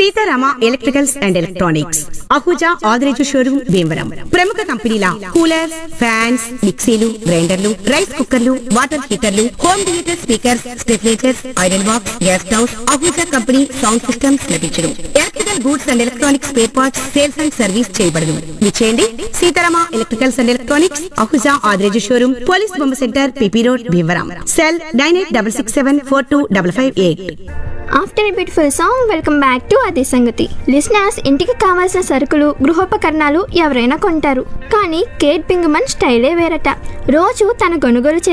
Sitarama electricals and electronics Ahuja Adireju showroom Bhimavaram ప్రముఖ కంపెనీల coolers fans మిక్సీలు గ్రైండర్లు రైస్ కుక్కర్లు వాటర్ హీటర్లు హోమ్ థియేటర్ స్పీకర్స్ స్టెఫ్లేచర్స్ iron box gas stoves Ahuja company sound systems లభించడం electrical goods and electronics spare parts sales and service చేయబడదు విచేయండి Sitarama electricals and electronics Ahuja Adireju showroom police బొమ్మ centre PP road Bhimavaram cell nine eight double six seven four two double five eight after a beautiful song welcome back to అదే సంగతి listeners ఇంటికి కావాల్సిన సరుకులు గృహోపకరణాలు ఎవరైనా కొంటారు కానీ కేట్ పింగమన్ స్టైలే వేరట రోజు తన కొనుగోలు